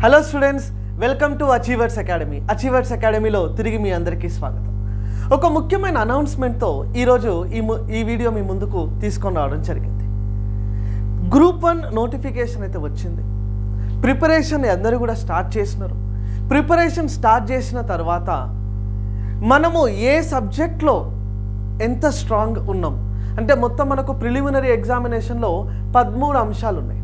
hello students welcome to Achievers Academy Achievers అకాడమీలో తిరిగి మీ అందరికీ స్వాగతం ఒక ముఖ్యమైన అనౌన్స్మెంట్తో ఈరోజు ఈ ము- ఈ వీడియో మీ ముందుకు తీసుకొని రావడం జరిగింది గ్రూప్ వన్ నోటిఫికేషన్ అయితే వచ్చింది ప్రిపరేషన్ అందరూ కూడా స్టార్ట్ చేసినారు ప్రిపరేషన్ స్టార్ట్ చేసిన తర్వాత మనము ఏ సబ్జెక్ట్లో ఎంత స్ట్రాంగ్ ఉన్నాం అంటే మొత్తం మనకు ప్రిలిమినరీ ఎగ్జామినేషన్లో పదమూడు అంశాలు ఉన్నాయి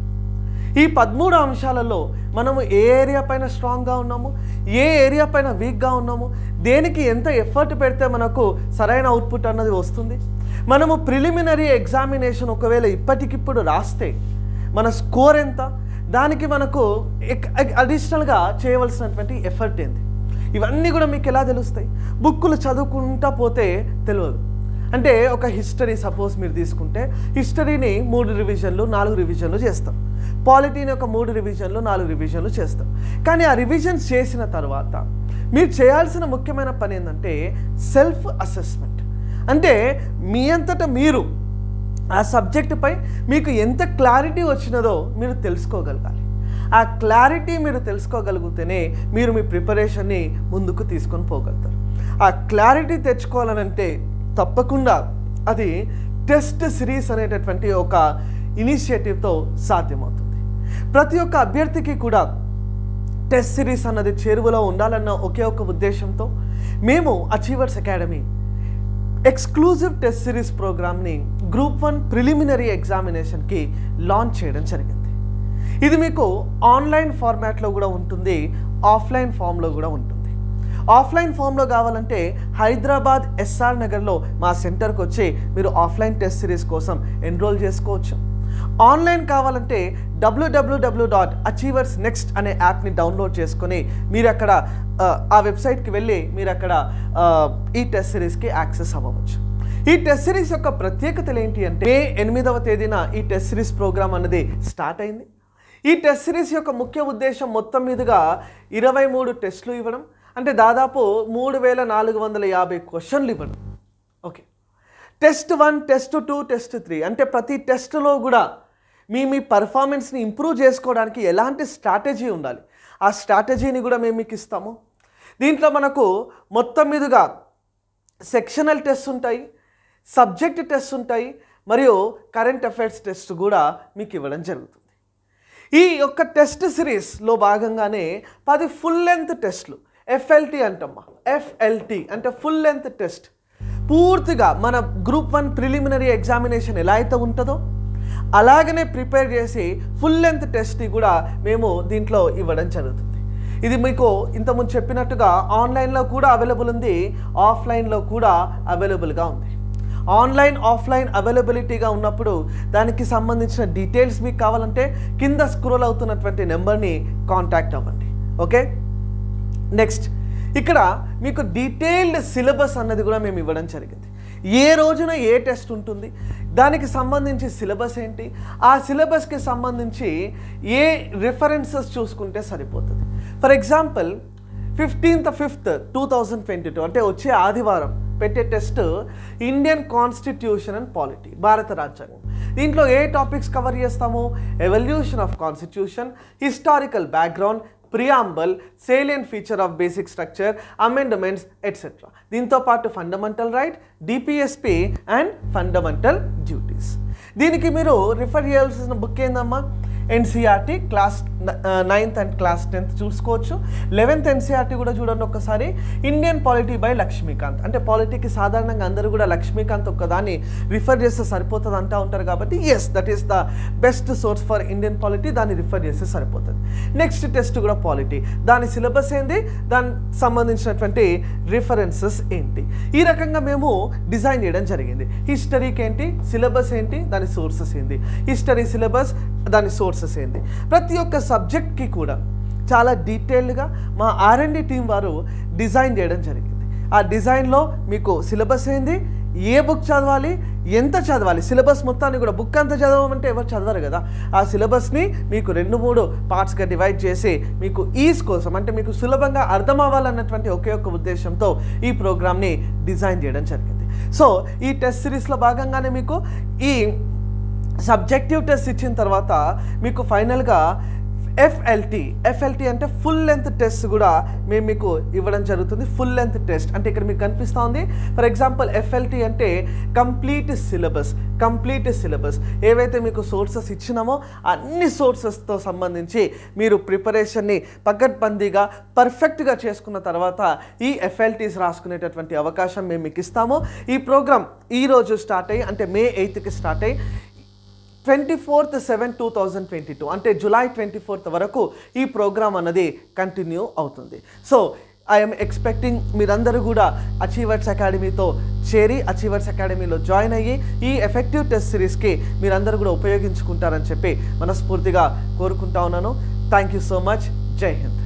ఈ పదమూడు అంశాలలో మనము ఏ ఏరియా పైన స్ట్రాంగ్గా ఉన్నాము ఏ ఏరియా పైన వీక్గా ఉన్నాము దేనికి ఎంత ఎఫర్ట్ పెడితే మనకు సరైన అవుట్పుట్ అన్నది వస్తుంది మనము ప్రిలిమినరీ ఎగ్జామినేషన్ ఒకవేళ ఇప్పటికిప్పుడు రాస్తే మన స్కోర్ ఎంత దానికి మనకు అడిషనల్గా చేయవలసినటువంటి ఎఫర్ట్ ఏంది ఇవన్నీ కూడా మీకు ఎలా తెలుస్తాయి బుక్కులు చదువుకుంటా పోతే తెలియదు అంటే ఒక హిస్టరీ సపోజ్ మీరు తీసుకుంటే హిస్టరీని మూడు రివిజన్లు నాలుగు రివిజన్లు చేస్తాం పాలిటీని ఒక మూడు రివిజన్లు నాలుగు రివిజన్లు చేస్తాం కానీ ఆ రివిజన్స్ చేసిన తర్వాత మీరు చేయాల్సిన ముఖ్యమైన పని ఏంటంటే సెల్ఫ్ అసెస్మెంట్ అంటే మీ అంతటా మీరు ఆ సబ్జెక్టుపై మీకు ఎంత క్లారిటీ వచ్చినదో మీరు తెలుసుకోగలగాలి ఆ క్లారిటీ మీరు తెలుసుకోగలిగితేనే మీరు మీ ప్రిపరేషన్ని ముందుకు తీసుకొని పోగలుగుతారు ఆ క్లారిటీ తెచ్చుకోవాలనంటే తప్పకుండా అది టెస్ట్ సిరీస్ అనేటటువంటి ఒక ఇనిషియేటివ్తో సాధ్యమవుతుంది ప్రతి ఒక్క అభ్యర్థికి కూడా టెస్ట్ సిరీస్ అన్నది చేరువలో ఉండాలన్న ఒకే ఒక ఉద్దేశంతో మేము Achievers Academy exclusive test series ప్రోగ్రామ్ని గ్రూప్ వన్ ప్రిలిమినరీ ఎగ్జామినేషన్కి లాంచ్ చేయడం జరిగింది ఇది మీకు ఆన్లైన్ ఫార్మాట్లో కూడా ఉంటుంది ఆఫ్లైన్ ఫామ్లో కూడా ఉంటుంది ఆఫ్లైన్ ఫామ్లో కావాలంటే హైదరాబాద్ ఎస్ఆర్ నగర్లో మా సెంటర్కి వచ్చి మీరు ఆఫ్లైన్ టెస్ట్ సిరీస్ కోసం ఎన్రోల్ చేసుకోవచ్చు ఆన్లైన్ కావాలంటే డబ్ల్యూడబ్ల్యూడబ్ల్యూ డాట్ అచీవర్స్ నెక్స్ట్ అనే యాప్ని డౌన్లోడ్ చేసుకొని మీరు అక్కడ ఆ, ఆ వెబ్సైట్కి వెళ్ళి మీరు అక్కడ ఆ, ఈ టెస్ట్ సిరీస్కి యాక్సెస్ అవ్వవచ్చు ఈ టెస్ట్ సిరీస్ యొక్క ప్రత్యేకతలు ఏంటి అంటే మే ఎనిమిదవ తేదీన ఈ టెస్ట్ సిరీస్ ప్రోగ్రామ్ అనేది స్టార్ట్ అయింది ఈ టెస్ట్ సిరీస్ యొక్క ముఖ్య ఉద్దేశం మొత్తం మీదుగా ఇరవై మూడు టెస్టులు ఇవ్వడం అంటే దాదాపు మూడు వేల నాలుగు వందల యాభై క్వశ్చన్లు ఇవ్వడం okay test one test two test three అంటే ప్రతి టెస్ట్లో కూడా మీ మీ పర్ఫార్మెన్స్ని ఇంప్రూవ్ చేసుకోవడానికి ఎలాంటి స్ట్రాటజీ ఉండాలి ఆ స్ట్రాటజీని కూడా మేము మీకు ఇస్తాము దీంట్లో మనకు మొత్తం మీదుగా సెక్షనల్ టెస్ట్ ఉంటాయి సబ్జెక్ట్ టెస్ట్ ఉంటాయి మరియు కరెంట్ అఫైర్స్ టెస్ట్ కూడా మీకు ఇవ్వడం జరుగుతుంది ఈ యొక్క టెస్ట్ సిరీస్లో భాగంగానే పది ఫుల్ లెంత్ టెస్ట్లు ఎఫ్ఎల్టీ అంటమ్మా ఎఫ్ఎల్టీ అంటే ఫుల్ లెంత్ టెస్ట్ పూర్తిగా మన గ్రూప్ వన్ ప్రిలిమినరీ ఎగ్జామినేషన్ ఎలా అయితే ఉంటుందో అలాగనే ప్రిపేర్ చేసి ఫుల్ లెంత్ టెస్ట్ని కూడా మేము దీంట్లో ఇవ్వడం జరుగుతుంది ఇది మీకు ఇంతకుముందు చెప్పినట్టుగా ఆన్లైన్లో కూడా అవైలబుల్ ఉంది ఆఫ్లైన్లో కూడా అవైలబుల్గా ఉంది ఆన్లైన్ ఆఫ్లైన్ అవైలబిలిటీగా ఉన్నప్పుడు దానికి సంబంధించిన డీటెయిల్స్ మీకు కావాలంటే కింద స్క్రోల్ అవుతున్నటువంటి నెంబర్ని కాంటాక్ట్ అవ్వండి ఓకే నెక్స్ట్ ఇక్కడ మీకు డీటెయిల్డ్ సిలబస్ అన్నది కూడా మేము ఇవ్వడం జరిగింది ఏ రోజున ఏ టెస్ట్ ఉంటుంది దానికి సంబంధించి సిలబస్ ఏంటి ఆ సిలబస్కి సంబంధించి ఏ రిఫరెన్సెస్ చూసుకుంటే సరిపోతుంది for example fifteenth fifth two thousand twenty two అంటే వచ్చే ఆదివారం పెట్టే test Indian constitution and polity భారత రాజ్యాంగం దీంట్లో ఏ టాపిక్స్ కవర్ చేస్తాము evolution of constitution historical background preamble salient feature of basic structure amendments etcetera దీంతో పాటు fundamental right DPSP and fundamental duties దీనికి మీరు రిఫర్ చేయాల్సిన బుక్ ఏందమ్మా NCERT class ninth and class tenth చూసుకోవచ్చు లెవెన్త్ ఎన్సీఆర్టీ కూడా చూడండి ఒక్కసారి ఇండియన్ పాలిటీ బై లక్ష్మీకాంత్ అంటే పాలిటీకి సాధారణంగా అందరూ కూడా లక్ష్మీకాంత్ ఒక్కదాన్ని రిఫర్ చేస్తే సరిపోతుంది అంటూ ఉంటారు కాబట్టి yes that is the best source for Indian polity దాన్ని రిఫర్ చేస్తే సరిపోతుంది నెక్స్ట్ టెస్ట్ కూడా పాలిటీ దాని సిలబస్ ఏంది దానికి సంబంధించినటువంటి రిఫరెన్సెస్ ఏంటి ఈ రకంగా మేము డిజైన్ చేయడం జరిగింది హిస్టరీకి ఏంటి సిలబస్ ఏంటి దాని సోర్సెస్ ఏంటి హిస్టరీ సిలబస్ దాని సోర్సెస్ ఏంటి ప్రతి ఒక్క సబ్జెక్ట్కి కూడా చాలా డీటెయిల్డ్గా మా ఆర్ఎండి టీం వారు డిజైన్ చేయడం జరిగింది ఆ డిజైన్లో మీకు సిలబస్ ఏంది ఏ బుక్ చదవాలి ఎంత చదవాలి సిలబస్ మొత్తాన్ని కూడా బుక్ అంతా చదవమంటే ఎవరు చదవరు కదా ఆ సిలబస్ని మీకు రెండు మూడు పార్ట్స్గా డివైడ్ చేసి మీకు ఈజ్ కోసం అంటే మీకు సులభంగా అర్థం అవ్వాలన్నటువంటి ఒకే ఒక్క ఉద్దేశంతో ఈ ప్రోగ్రామ్ని డిజైన్ చేయడం జరిగింది సో ఈ టెస్ట్ సిరీస్లో భాగంగానే మీకు ఈ సబ్జెక్టివ్ టెస్ట్ ఇచ్చిన తర్వాత మీకు ఫైనల్గా ఎఫ్ఎల్టీ ఎఫ్ఎల్టీ అంటే ఫుల్ లెంత్ టెస్ట్ కూడా మేము మీకు ఇవ్వడం జరుగుతుంది ఫుల్ లెంత్ టెస్ట్ అంటే ఇక్కడ మీకు కనిపిస్తూ ఉంది ఫర్ ఎగ్జాంపుల్ ఎఫ్ఎల్టీ అంటే కంప్లీట్ సిలబస్ కంప్లీట్ సిలబస్ ఏవైతే మీకు సోర్సెస్ ఇచ్చినామో అన్ని సోర్సెస్తో సంబంధించి మీరు ప్రిపరేషన్ని పకడ్బందీగా పర్ఫెక్ట్గా చేసుకున్న తర్వాత ఈ ఎఫ్ఎల్టీస్ రాసుకునేటటువంటి అవకాశం మేము మీకు ఇస్తాము ఈ ప్రోగ్రామ్ ఈ రోజు స్టార్ట్ అయ్యి అంటే మే ఎయిత్కి స్టార్ట్ అయ్యి twenty fourth seven two thousand twenty two అంటే జూలై ట్వంటీ ఫోర్త్ వరకు ఈ ప్రోగ్రామ్ అన్నది కంటిన్యూ అవుతుంది సో ఐఎమ్ ఎక్స్పెక్టింగ్ మీరందరూ కూడా అచీవర్స్ అకాడమీతో చేరి అచీవర్స్ అకాడమీలో జాయిన్ అయ్యి ఈ ఎఫెక్టివ్ టెస్ట్ సిరీస్కి మీరందరూ కూడా ఉపయోగించుకుంటారని చెప్పి మనస్ఫూర్తిగా కోరుకుంటా ఉన్నాను థ్యాంక్ యూ సో మచ్ జై హింద్